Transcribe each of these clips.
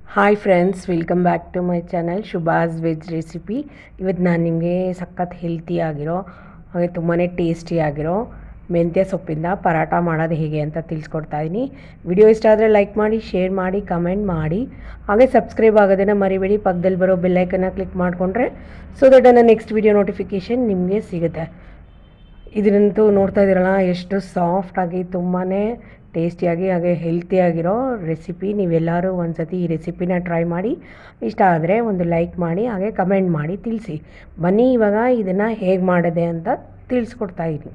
hi friends welcome back to my channel Shubhas veg recipe ಇವತ್ತು ನಾನು ನಿಮಗೆ ಸಖತ್ ಹೆಲ್ತಿ ಆಗಿರೋ ಹಾಗೆ ತುಂಬಾ ಟೇಸ್ಟಿ ಆಗಿರೋ ಮೆಂತ್ಯ ಸೊಪ್ಪಿಂದ ಪರಾಟ ಮಾಡೋದು ಹೇಗೆ ಅಂತ ತಿಳಿಸ್ಕೊಡ್ತಾ ಇದ್ದೀನಿ ವಿಡಿಯೋ ಇಷ್ಟ ಆದರೆ ಲೈಕ್ ಮಾಡಿ ಶೇರ್ ಮಾಡಿ ಕಮೆಂಟ್ ಮಾಡಿ ಹಾಗೆ ಸಬ್ಸ್ಕ್ರೈಬ್ ಆಗೋದನ್ನು ಮರಿಬೇಡಿ ಪಕ್ಕದಲ್ಲಿ ಬರೋ ಬೆಲ್ಲೈಕನ್ನ ಕ್ಲಿಕ್ ಮಾಡಿಕೊಂಡ್ರೆ ಸೊ ದಟ್ ನನ್ನ ನೆಕ್ಸ್ಟ್ ವಿಡಿಯೋ ನೋಟಿಫಿಕೇಷನ್ ನಿಮಗೆ ಸಿಗುತ್ತೆ ಇದನ್ನಂತೂ ನೋಡ್ತಾ ಇದ್ದೀರಲ್ಲ ಎಷ್ಟು ಸಾಫ್ಟಾಗಿ ತುಂಬಾ ಟೇಸ್ಟಿಯಾಗಿ ಹಾಗೆ ಹೆಲ್ತಿಯಾಗಿರೋ ರೆಸಿಪಿ ನೀವೆಲ್ಲರೂ ಒಂದು ಸತಿ ಈ ರೆಸಿಪಿನ ಟ್ರೈ ಮಾಡಿ ಇಷ್ಟ ಆದರೆ ಒಂದು ಲೈಕ್ ಮಾಡಿ ಹಾಗೆ ಕಮೆಂಟ್ ಮಾಡಿ ತಿಳಿಸಿ ಬನ್ನಿ ಇವಾಗ ಇದನ್ನು ಹೇಗೆ ಮಾಡಿದೆ ಅಂತ ತಿಳಿಸ್ಕೊಡ್ತಾ ಇದ್ದೀನಿ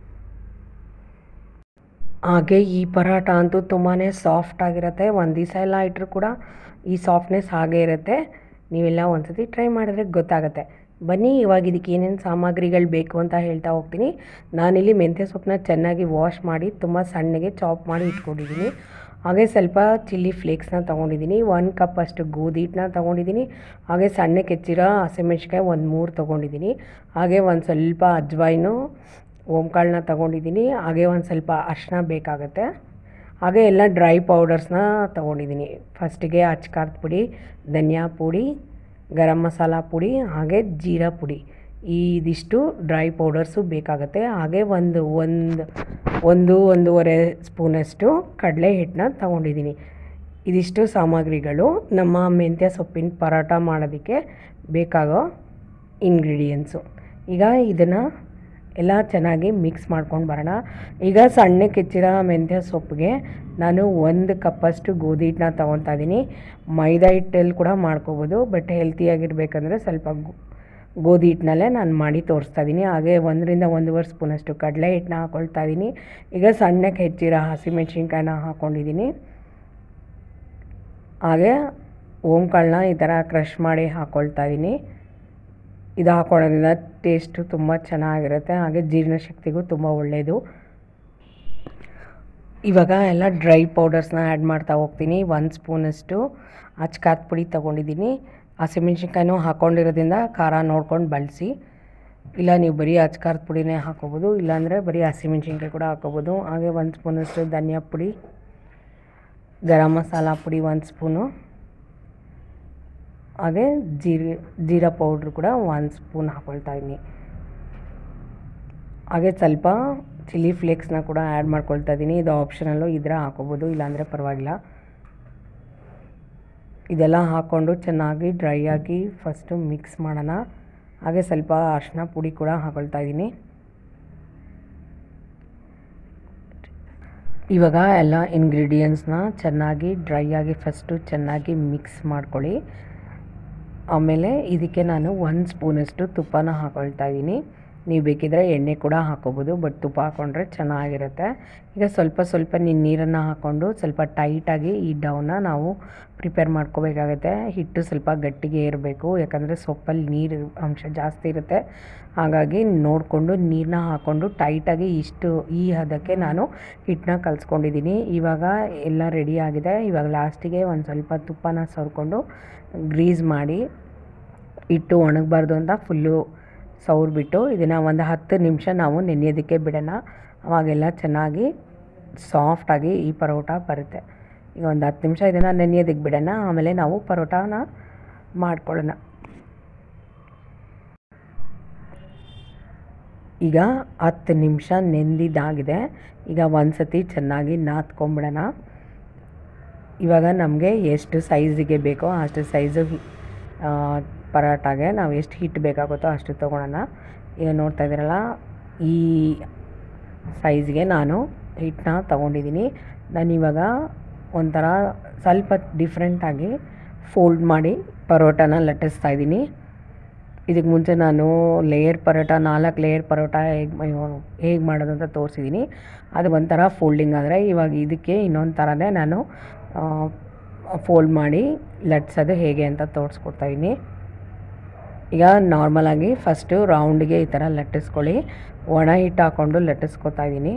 ಹಾಗೆ ಈ ಪರಾಟ ಅಂತೂ ತುಂಬಾ ಸಾಫ್ಟ್ ಆಗಿರುತ್ತೆ ಒಂದು ದಿವಸ ಎಲ್ಲ ಇಟ್ಟರು ಕೂಡ ಈ ಸಾಫ್ಟ್ನೆಸ್ ಹಾಗೇ ಇರುತ್ತೆ ನೀವೆಲ್ಲ ಒಂದು ಸತಿ ಟ್ರೈ ಮಾಡಿದ್ರೆ ಗೊತ್ತಾಗುತ್ತೆ ಬನ್ನಿ ಇವಾಗ ಇದಕ್ಕೆ ಏನೇನು ಸಾಮಗ್ರಿಗಳು ಬೇಕು ಅಂತ ಹೇಳ್ತಾ ಹೋಗ್ತೀನಿ ನಾನಿಲ್ಲಿ ಮೆಂತ್ಯ ಸೊಪ್ಪನ್ನ ಚೆನ್ನಾಗಿ ವಾಶ್ ಮಾಡಿ ತುಂಬ ಸಣ್ಣಗೆ ಚಾಪ್ ಮಾಡಿ ಇಟ್ಕೊಂಡಿದ್ದೀನಿ ಹಾಗೆ ಸ್ವಲ್ಪ ಚಿಲ್ಲಿ ಫ್ಲೇಕ್ಸ್ನ ತೊಗೊಂಡಿದ್ದೀನಿ ಒಂದು ಕಪ್ ಅಷ್ಟು ಗೋಧಿ ಹಿಟ್ಟನ್ನ ತೊಗೊಂಡಿದ್ದೀನಿ ಹಾಗೆ ಸಣ್ಣಕ್ಕೆ ಹೆಚ್ಚಿರೋ ಹಸಿಮೆಣ್ಸಿಕಾಯಿ ಒಂದು ಮೂರು ತೊಗೊಂಡಿದ್ದೀನಿ ಹಾಗೆ ಒಂದು ಸ್ವಲ್ಪ ಅಜ್ವಾಯಿನು ಓಂಕಾಳನ್ನ ತೊಗೊಂಡಿದ್ದೀನಿ ಹಾಗೆ ಒಂದು ಸ್ವಲ್ಪ ಅರಿಶಿನ ಬೇಕಾಗುತ್ತೆ ಹಾಗೆ ಎಲ್ಲ ಡ್ರೈ ಪೌಡರ್ಸ್ನ ತೊಗೊಂಡಿದ್ದೀನಿ ಫಸ್ಟಿಗೆ ಅಚ್ಕಾರದ ಪುಡಿ ಧನಿಯಾ ಪುಡಿ ಗರಂ ಮಸಾಲ ಪುಡಿ ಹಾಗೆ ಜೀರಾ ಪುಡಿ ಇದಿಷ್ಟು ಡ್ರೈ ಪೌಡರ್ಸು ಬೇಕಾಗುತ್ತೆ ಹಾಗೆ ಒಂದು ಒಂದು ಒಂದು ಒಂದೂವರೆ ಸ್ಪೂನಷ್ಟು ಕಡಲೆ ಹಿಟ್ಟನ್ನ ತೊಗೊಂಡಿದ್ದೀನಿ ಇದಿಷ್ಟು ಸಾಮಗ್ರಿಗಳು ನಮ್ಮ ಮೆಂತ್ಯ ಸೊಪ್ಪಿನ ಪರೋಟ ಮಾಡೋದಕ್ಕೆ ಬೇಕಾಗೋ ಇಂಗ್ರೀಡಿಯೆಂಟ್ಸು ಈಗ ಇದನ್ನು ಎಲ್ಲ ಚೆನ್ನಾಗಿ ಮಿಕ್ಸ್ ಮಾಡ್ಕೊಂಡು ಬರೋಣ ಈಗ ಸಣ್ಣಕ್ಕೆ ಹೆಚ್ಚಿರೋ ಮೆಂತ್ಯ ಸೊಪ್ಪಿಗೆ ನಾನು ಒಂದು ಕಪ್ಪಷ್ಟು ಗೋಧಿ ಹಿಟ್ಟನ್ನ ತೊಗೊತಾ ಇದ್ದೀನಿ ಮೈದಾ ಹಿಟ್ಟಲ್ಲಿ ಕೂಡ ಮಾಡ್ಕೋಬೋದು ಬಟ್ ಹೆಲ್ತಿಯಾಗಿರ್ಬೇಕಂದ್ರೆ ಸ್ವಲ್ಪ ಗೋಧಿ ಹಿಟ್ಟಿನಲ್ಲೇ ನಾನು ಮಾಡಿ ತೋರಿಸ್ತಾ ಇದ್ದೀನಿ ಹಾಗೆ ಒಂದರಿಂದ ಒಂದೂವರೆ ಸ್ಪೂನಷ್ಟು ಕಡಲೆ ಹಿಟ್ಟನ್ನ ಹಾಕ್ಕೊಳ್ತಾ ಇದ್ದೀನಿ ಈಗ ಸಣ್ಣಕ್ಕೆ ಹೆಚ್ಚಿರೋ ಹಸಿಮೆಣ್ಸಿನ್ಕಾಯಿನ ಹಾಕ್ಕೊಂಡಿದ್ದೀನಿ ಹಾಗೆ ಓಂಕಾಳನ್ನ ಈ ಥರ ಕ್ರಷ್ ಮಾಡಿ ಹಾಕ್ಕೊಳ್ತಾ ಇದ್ದೀನಿ ಇದು ಹಾಕೊಳ್ಳೋದ್ರಿಂದ ಟೇಸ್ಟು ತುಂಬ ಚೆನ್ನಾಗಿರುತ್ತೆ ಹಾಗೆ ಜೀರ್ಣಶಕ್ತಿಗೂ ತುಂಬ ಒಳ್ಳೆಯದು ಇವಾಗ ಎಲ್ಲ ಡ್ರೈ ಪೌಡರ್ಸ್ನ ಆ್ಯಡ್ ಮಾಡ್ತಾ ಹೋಗ್ತೀನಿ ಒಂದು ಸ್ಪೂನಷ್ಟು ಅಚ್ಕಾರದ ಪುಡಿ ತೊಗೊಂಡಿದ್ದೀನಿ ಹಸಿಮೆಣ್ಸಿನ್ಕಾಯಿನೂ ಹಾಕ್ಕೊಂಡಿರೋದ್ರಿಂದ ಖಾರ ನೋಡ್ಕೊಂಡು ಬಳಸಿ ಇಲ್ಲ ನೀವು ಬರೀ ಅಚ್ಕಾರದ ಪುಡಿನೇ ಹಾಕೋಬೋದು ಇಲ್ಲಾಂದರೆ ಬರೀ ಹಸಿಮೆಣ್ಸಿನ್ಕಾಯಿ ಕೂಡ ಹಾಕೋಬೋದು ಹಾಗೆ ಒಂದು ಸ್ಪೂನಷ್ಟು ಧನಿಯಾ ಪುಡಿ ಗರಂ ಮಸಾಲ ಪುಡಿ ಒಂದು ಸ್ಪೂನು ಹಾಗೆ ಜೀರಿ ಜೀರಾ ಪೌಡ್ರು ಕೂಡ ಒಂದು ಸ್ಪೂನ್ ಹಾಕ್ಕೊಳ್ತಾ ಇದ್ದೀನಿ ಹಾಗೆ ಸ್ವಲ್ಪ ಚಿಲ್ಲಿ ಫ್ಲೇಕ್ಸ್ನ ಕೂಡ ಆ್ಯಡ್ ಮಾಡ್ಕೊಳ್ತಾ ಇದ್ದೀನಿ ಇದು ಆಪ್ಷನಲ್ಲು ಇದ್ರೆ ಹಾಕೋಬೋದು ಇಲ್ಲಾಂದರೆ ಪರವಾಗಿಲ್ಲ ಇದೆಲ್ಲ ಹಾಕ್ಕೊಂಡು ಚೆನ್ನಾಗಿ ಡ್ರೈ ಆಗಿ ಫಸ್ಟು ಮಿಕ್ಸ್ ಮಾಡೋಣ ಹಾಗೆ ಸ್ವಲ್ಪ ಅರಿಶಿನ ಪುಡಿ ಕೂಡ ಹಾಕೊಳ್ತಾ ಇದ್ದೀನಿ ಇವಾಗ ಎಲ್ಲ ಇಂಗ್ರೀಡಿಯೆಂಟ್ಸ್ನ ಚೆನ್ನಾಗಿ ಡ್ರೈ ಆಗಿ ಫಸ್ಟು ಚೆನ್ನಾಗಿ ಮಿಕ್ಸ್ ಮಾಡ್ಕೊಳ್ಳಿ ಆಮೇಲೆ ಇದಕ್ಕೆ ನಾನು ಒಂದು ಸ್ಪೂನಷ್ಟು ತುಪ್ಪನ ಹಾಕ್ಕೊಳ್ತಾ ಇದ್ದೀನಿ ನೀವು ಬೇಕಿದ್ರೆ ಎಣ್ಣೆ ಕೂಡ ಹಾಕೋಬೋದು ಬಟ್ ತುಪ್ಪ ಹಾಕ್ಕೊಂಡ್ರೆ ಚೆನ್ನಾಗಿರುತ್ತೆ ಈಗ ಸ್ವಲ್ಪ ಸ್ವಲ್ಪ ನೀರನ್ನು ಹಾಕ್ಕೊಂಡು ಸ್ವಲ್ಪ ಟೈಟಾಗಿ ಈ ಡೌನ ನಾವು ಪ್ರಿಪೇರ್ ಮಾಡ್ಕೋಬೇಕಾಗತ್ತೆ ಹಿಟ್ಟು ಸ್ವಲ್ಪ ಗಟ್ಟಿಗೆ ಇರಬೇಕು ಯಾಕಂದರೆ ಸೊಪ್ಪಲ್ಲಿ ನೀರು ಅಂಶ ಜಾಸ್ತಿ ಇರುತ್ತೆ ಹಾಗಾಗಿ ನೋಡಿಕೊಂಡು ನೀರನ್ನ ಹಾಕ್ಕೊಂಡು ಟೈಟಾಗಿ ಇಷ್ಟು ಈ ಹದಕ್ಕೆ ನಾನು ಹಿಟ್ಟನ್ನ ಕಲಿಸ್ಕೊಂಡಿದ್ದೀನಿ ಇವಾಗ ಎಲ್ಲ ರೆಡಿ ಆಗಿದೆ ಇವಾಗ ಲಾಸ್ಟಿಗೆ ಒಂದು ಸ್ವಲ್ಪ ತುಪ್ಪನ ಸವರ್ಕೊಂಡು ಗ್ರೀಸ್ ಮಾಡಿ ಹಿಟ್ಟು ಒಣಗಬಾರ್ದು ಅಂತ ಫುಲ್ಲು ಸವ್ರಿಬಿಟ್ಟು ಇದನ್ನು ಒಂದು ಹತ್ತು ನಿಮಿಷ ನಾವು ನೆನೆಯೋದಕ್ಕೆ ಬಿಡೋಣ ಅವಾಗೆಲ್ಲ ಚೆನ್ನಾಗಿ ಸಾಫ್ಟಾಗಿ ಈ ಪರೋಟ ಬರುತ್ತೆ ಈಗ ಒಂದು ಹತ್ತು ನಿಮಿಷ ಇದನ್ನು ನೆನೆಯೋದಕ್ಕೆ ಬಿಡೋಣ ಆಮೇಲೆ ನಾವು ಪರೋಟಾನ ಮಾಡ್ಕೊಳ್ಳೋಣ ಈಗ ಹತ್ತು ನಿಮಿಷ ನೆಂದಿದ್ದಾಗಿದೆ ಈಗ ಒಂದು ಸತಿ ಚೆನ್ನಾಗಿ ನಾದ್ಕೊಂಬಿಡೋಣ ಇವಾಗ ನಮಗೆ ಎಷ್ಟು ಸೈಜಿಗೆ ಬೇಕೋ ಅಷ್ಟು ಸೈಜು ಪರಾಟಾಗೆ ನಾವು ಎಷ್ಟು ಹಿಟ್ಟು ಬೇಕಾಗುತ್ತೋ ಅಷ್ಟು ತೊಗೊಳೋಣ ಈಗ ನೋಡ್ತಾ ಇದ್ದೀರಲ್ಲ ಈ ಸೈಜ್ಗೆ ನಾನು ಹಿಟ್ಟನ್ನ ತೊಗೊಂಡಿದ್ದೀನಿ ನಾನು ಇವಾಗ ಒಂಥರ ಸ್ವಲ್ಪ ಡಿಫ್ರೆಂಟಾಗಿ ಫೋಲ್ಡ್ ಮಾಡಿ ಪರೋಟಾನ ಲಟ್ಟಿಸ್ತಾ ಇದ್ದೀನಿ ಇದಕ್ಕೆ ಮುಂಚೆ ನಾನು ಲೇಯರ್ ಪರೋಟ ನಾಲ್ಕು ಲೇಯರ್ ಪರೋಟ ಹೇಗೆ ಹೇಗೆ ಮಾಡೋದು ಅಂತ ತೋರಿಸಿದ್ದೀನಿ ಅದು ಒಂಥರ ಫೋಲ್ಡಿಂಗ್ ಆದರೆ ಇವಾಗ ಇದಕ್ಕೆ ಇನ್ನೊಂದು ಥರನೇ ನಾನು ಫೋಲ್ಡ್ ಮಾಡಿ ಲಟ್ಸೋದು ಹೇಗೆ ಅಂತ ತೋರಿಸ್ಕೊಡ್ತಾಯಿದ್ದೀನಿ ಈಗ ನಾರ್ಮಲಾಗಿ ಫಸ್ಟು ರೌಂಡ್ಗೆ ಈ ಥರ ಲಟ್ಟಿಸ್ಕೊಳ್ಳಿ ಒಣ ಹಿಟ್ಟು ಹಾಕ್ಕೊಂಡು ಲಟ್ಟಿಸ್ಕೊತಾ ಇದ್ದೀನಿ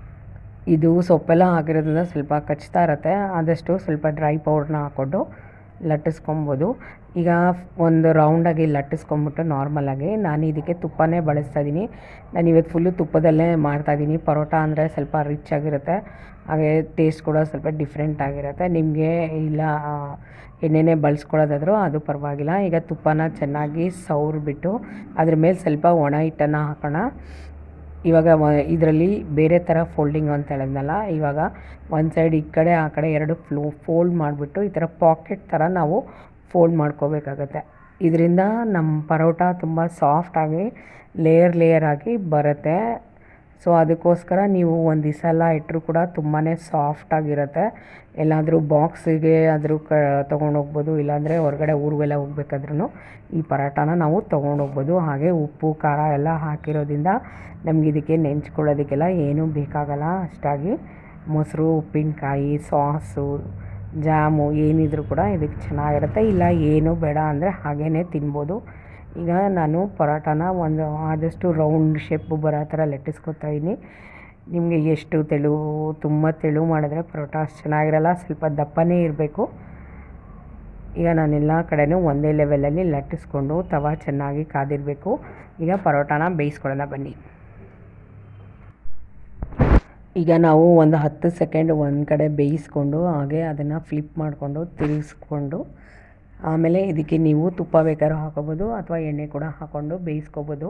ಇದು ಸೊಪ್ಪೆಲ್ಲ ಹಾಕಿರೋದ್ರಿಂದ ಸ್ವಲ್ಪ ಕಚ್ತಾ ಇರುತ್ತೆ ಆದಷ್ಟು ಸ್ವಲ್ಪ ಡ್ರೈ ಪೌಡ್ರನ್ನ ಹಾಕ್ಕೊಂಡು ಲಟ್ಟಿಸ್ಕೊಬೋದು ಈಗ ಒಂದು ರೌಂಡಾಗಿ ಲಟ್ಟಿಸ್ಕೊಂಬಿಟ್ಟು ನಾರ್ಮಲಾಗಿ ನಾನು ಇದಕ್ಕೆ ತುಪ್ಪನೇ ಬಳಸ್ತಾ ಇದ್ದೀನಿ ನಾನು ಇವತ್ತು ಫುಲ್ಲು ತುಪ್ಪದಲ್ಲೇ ಮಾಡ್ತಾಯಿದ್ದೀನಿ ಪರೋಟ ಅಂದರೆ ಸ್ವಲ್ಪ ರಿಚ್ ಆಗಿರುತ್ತೆ ಹಾಗೆ ಟೇಸ್ಟ್ ಕೂಡ ಸ್ವಲ್ಪ ಡಿಫ್ರೆಂಟ್ ಆಗಿರುತ್ತೆ ನಿಮಗೆ ಇಲ್ಲ ಎಣ್ಣೆನೇ ಬಳಸ್ಕೊಳ್ಳೋದಾದರೂ ಅದು ಪರವಾಗಿಲ್ಲ ಈಗ ತುಪ್ಪನ ಚೆನ್ನಾಗಿ ಸವ್ರಿಬಿಟ್ಟು ಅದ್ರ ಮೇಲೆ ಸ್ವಲ್ಪ ಒಣ ಹಿಟ್ಟನ್ನು ಹಾಕೋಣ ಇವಾಗ ಇದರಲ್ಲಿ ಬೇರೆ ಥರ ಫೋಲ್ಡಿಂಗ್ ಅಂತ ಹೇಳಿದ್ನಲ್ಲ ಇವಾಗ ಒಂದು ಸೈಡ್ ಈ ಕಡೆ ಆ ಕಡೆ ಎರಡು ಫ್ಲೋ ಫೋಲ್ಡ್ ಮಾಡಿಬಿಟ್ಟು ಈ ಥರ ಪಾಕೆಟ್ ಥರ ನಾವು ಫೋಲ್ಡ್ ಮಾಡ್ಕೋಬೇಕಾಗತ್ತೆ ಇದರಿಂದ ನಮ್ಮ ಪರೋಟ ತುಂಬ ಸಾಫ್ಟಾಗಿ ಲೇಯರ್ ಲೇಯರ್ ಆಗಿ ಬರುತ್ತೆ ಸೊ ಅದಕ್ಕೋಸ್ಕರ ನೀವು ಒಂದು ದಿವಸ ಎಲ್ಲ ಇಟ್ಟರು ಕೂಡ ತುಂಬಾ ಸಾಫ್ಟಾಗಿರುತ್ತೆ ಎಲ್ಲಾದರೂ ಬಾಕ್ಸಿಗೆ ಆದರೂ ಕ ತೊಗೊಂಡೋಗ್ಬೋದು ಇಲ್ಲಾಂದರೆ ಹೊರಗಡೆ ಊರಿಗೆಲ್ಲ ಹೋಗ್ಬೇಕಾದ್ರೂ ಈ ಪರೋಟಾನ ನಾವು ತೊಗೊಂಡೋಗ್ಬೋದು ಹಾಗೆ ಉಪ್ಪು ಖಾರ ಎಲ್ಲ ಹಾಕಿರೋದ್ರಿಂದ ನಮ್ಗೆ ಇದಕ್ಕೆ ನೆಂಚ್ಕೊಳ್ಳೋದಕ್ಕೆಲ್ಲ ಏನೂ ಬೇಕಾಗಲ್ಲ ಅಷ್ಟಾಗಿ ಮೊಸರು ಉಪ್ಪಿನಕಾಯಿ ಸಾಸು ಜಾಮು ಏನಿದ್ರು ಕೂಡ ಇದಕ್ಕೆ ಚೆನ್ನಾಗಿರುತ್ತೆ ಇಲ್ಲ ಏನೂ ಬೇಡ ಅಂದರೆ ಹಾಗೇ ತಿನ್ಬೋದು ಈಗ ನಾನು ಪರೋಟಾನ ಒಂದು ಆದಷ್ಟು ರೌಂಡ್ ಶೇಪು ಬರೋ ಥರ ಲಟ್ಟಿಸ್ಕೊತಾ ಇದ್ದೀನಿ ನಿಮಗೆ ಎಷ್ಟು ತೆಳು ತುಂಬ ತೆಳು ಮಾಡಿದ್ರೆ ಪರೋಟ ಅಷ್ಟು ಚೆನ್ನಾಗಿರಲ್ಲ ಸ್ವಲ್ಪ ದಪ್ಪನೇ ಇರಬೇಕು ಈಗ ನಾನೆಲ್ಲ ಕಡೆನೂ ಒಂದೇ ಲೆವೆಲಲ್ಲಿ ಲಟ್ಟಿಸ್ಕೊಂಡು ತವ ಚೆನ್ನಾಗಿ ಕಾದಿರಬೇಕು ಈಗ ಪರೋಟಾನ ಬೇಯಿಸ್ಕೊಳ್ಳೋಣ ಬನ್ನಿ ಈಗ ನಾವು ಒಂದು ಹತ್ತು ಸೆಕೆಂಡ್ ಒಂದು ಕಡೆ ಬೇಯಿಸ್ಕೊಂಡು ಹಾಗೆ ಅದನ್ನು ಫ್ಲಿಪ್ ಮಾಡಿಕೊಂಡು ತಿರುಗಿಸ್ಕೊಂಡು ಆಮೇಲೆ ಇದಕ್ಕೆ ನೀವು ತುಪ್ಪ ಬೇಕಾದ್ರೂ ಹಾಕೋಬೋದು ಅಥವಾ ಎಣ್ಣೆ ಕೂಡ ಹಾಕ್ಕೊಂಡು ಬೇಯಿಸ್ಕೋಬೋದು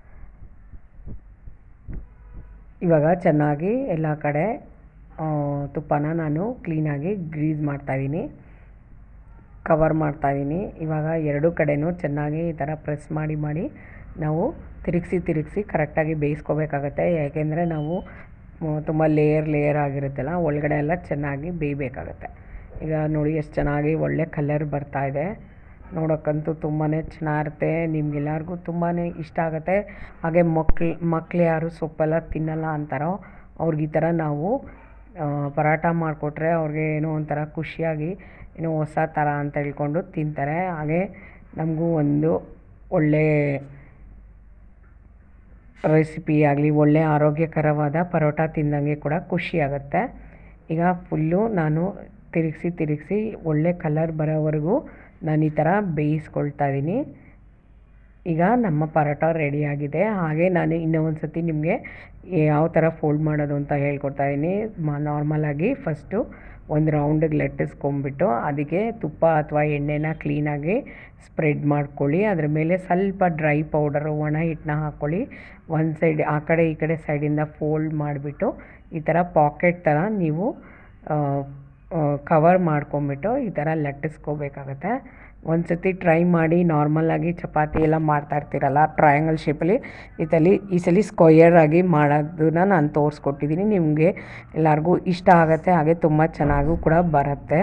ಇವಾಗ ಚೆನ್ನಾಗಿ ಎಲ್ಲ ಕಡೆ ತುಪ್ಪನ ನಾನು ಕ್ಲೀನಾಗಿ ಗ್ರೀಸ್ ಮಾಡ್ತಾಯಿದ್ದೀನಿ ಕವರ್ ಮಾಡ್ತಾಯಿದ್ದೀನಿ ಇವಾಗ ಎರಡೂ ಕಡೆನೂ ಚೆನ್ನಾಗಿ ಈ ಥರ ಪ್ರೆಸ್ ಮಾಡಿ ಮಾಡಿ ನಾವು ತಿರುಗಿಸಿ ತಿರುಗಿಸಿ ಕರೆಕ್ಟಾಗಿ ಬೇಯಿಸ್ಕೋಬೇಕಾಗತ್ತೆ ಯಾಕೆಂದರೆ ನಾವು ತುಂಬ ಲೇಯರ್ ಲೇಯರ್ ಆಗಿರುತ್ತಲ್ಲ ಒಳಗಡೆ ಎಲ್ಲ ಚೆನ್ನಾಗಿ ಬೇಯಬೇಕಾಗತ್ತೆ ಈಗ ನೋಡಿ ಎಷ್ಟು ಚೆನ್ನಾಗಿ ಒಳ್ಳೆ ಕಲರ್ ಬರ್ತಾ ಇದೆ ನೋಡೋಕ್ಕಂತೂ ತುಂಬಾ ಚೆನ್ನಾಗಿರುತ್ತೆ ನಿಮ್ಗೆಲ್ಲರಿಗೂ ತುಂಬಾ ಇಷ್ಟ ಆಗುತ್ತೆ ಹಾಗೆ ಮಕ್ಳು ಮಕ್ಳು ಯಾರು ಸೊಪ್ಪೆಲ್ಲ ತಿನ್ನಲ್ಲ ಅಂತಾರೋ ಅವ್ರಿಗೆ ಈ ಥರ ನಾವು ಪರೋಟ ಮಾಡಿಕೊಟ್ರೆ ಅವ್ರಿಗೆ ಏನೋ ಒಂಥರ ಖುಷಿಯಾಗಿ ಏನೋ ಹೊಸ ಥರ ಅಂತ ಹೇಳ್ಕೊಂಡು ತಿಂತಾರೆ ಹಾಗೆ ನಮಗೂ ಒಂದು ಒಳ್ಳೆ ರೆಸಿಪಿ ಆಗಲಿ ಒಳ್ಳೆ ಆರೋಗ್ಯಕರವಾದ ಪರೋಟ ತಿಂದಂಗೆ ಕೂಡ ಖುಷಿಯಾಗುತ್ತೆ ಈಗ ಫುಲ್ಲು ನಾನು ತಿರುಗಿಸಿ ತಿರುಗಿಸಿ ಒಳ್ಳೆ ಕಲರ್ ಬರೋವರೆಗೂ ನಾನು ಈ ಥರ ಬೇಯಿಸ್ಕೊಳ್ತಾ ಇದ್ದೀನಿ ಈಗ ನಮ್ಮ ಪರೋಟ ರೆಡಿಯಾಗಿದೆ ಹಾಗೆ ನಾನು ಇನ್ನೂ ಒಂದು ಸತಿ ನಿಮಗೆ ಯಾವ ಥರ ಫೋಲ್ಡ್ ಮಾಡೋದು ಅಂತ ಹೇಳ್ಕೊಡ್ತಾ ಇದ್ದೀನಿ ನಾರ್ಮಲಾಗಿ ಫಸ್ಟು ಒಂದು ರೌಂಡಿಗೆ ಲಟ್ಟಿಸ್ಕೊಂಬಿಟ್ಟು ಅದಕ್ಕೆ ತುಪ್ಪ ಅಥವಾ ಎಣ್ಣೆನ ಕ್ಲೀನಾಗಿ ಸ್ಪ್ರೆಡ್ ಮಾಡ್ಕೊಳ್ಳಿ ಅದ್ರ ಮೇಲೆ ಸ್ವಲ್ಪ ಡ್ರೈ ಪೌಡರು ಒಣ ಹಿಟ್ಟನ್ನ ಹಾಕ್ಕೊಳ್ಳಿ ಒಂದು ಸೈಡ್ ಆ ಕಡೆ ಈ ಕಡೆ ಸೈಡಿಂದ ಫೋಲ್ಡ್ ಮಾಡಿಬಿಟ್ಟು ಈ ಥರ ಪಾಕೆಟ್ ಥರ ನೀವು ಕವರ್ ಮಾಡ್ಕೊಂಬಿಟ್ಟು ಈ ಥರ ಲಟ್ಟಿಸ್ಕೋಬೇಕಾಗತ್ತೆ ಒಂದು ಸತಿ ಟ್ರೈ ಮಾಡಿ ನಾರ್ಮಲಾಗಿ ಚಪಾತಿ ಎಲ್ಲ ಮಾಡ್ತಾ ಇರ್ತೀರಲ್ಲ ಟ್ರಯಾಂಗಲ್ ಶೇಪಲ್ಲಿ ಈ ತಲಿ ಈ ಸಲ ಸ್ಕ್ವಯರ್ ಆಗಿ ಮಾಡೋದನ್ನ ನಾನು ತೋರಿಸ್ಕೊಟ್ಟಿದ್ದೀನಿ ನಿಮಗೆ ಎಲ್ಲರಿಗೂ ಇಷ್ಟ ಆಗುತ್ತೆ ಹಾಗೆ ತುಂಬ ಚೆನ್ನಾಗೂ ಕೂಡ ಬರುತ್ತೆ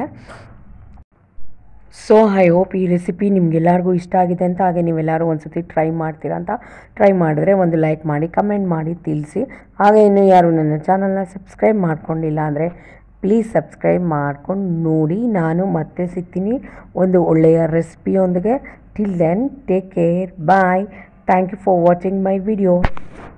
ಸೊ ಐ ಹೋಪ್ ಈ ರೆಸಿಪಿ ನಿಮಗೆಲ್ಲರಿಗೂ ಇಷ್ಟ ಆಗಿದೆ ಅಂತ ಹಾಗೆ ನೀವೆಲ್ಲರೂ ಒಂದು ಸತಿ ಟ್ರೈ ಮಾಡ್ತೀರಾ ಅಂತ ಟ್ರೈ ಮಾಡಿದ್ರೆ ಒಂದು ಲೈಕ್ ಮಾಡಿ ಕಮೆಂಟ್ ಮಾಡಿ ತಿಳಿಸಿ ಹಾಗೆ ಇನ್ನು ಯಾರು ನನ್ನ ಚಾನಲ್ನ ಸಬ್ಸ್ಕ್ರೈಬ್ ಮಾಡ್ಕೊಂಡಿಲ್ಲ ಅಂದರೆ ಪ್ಲೀಸ್ ಸಬ್ಸ್ಕ್ರೈಬ್ ಮಾಡ್ಕೊಂಡು ನೋಡಿ ನಾನು ಮತ್ತೆ ಸಿಗ್ತೀನಿ ಒಂದು ಒಳ್ಳೆಯ ರೆಸಿಪಿಯೊಂದಿಗೆ till then take care bye thank you for watching my video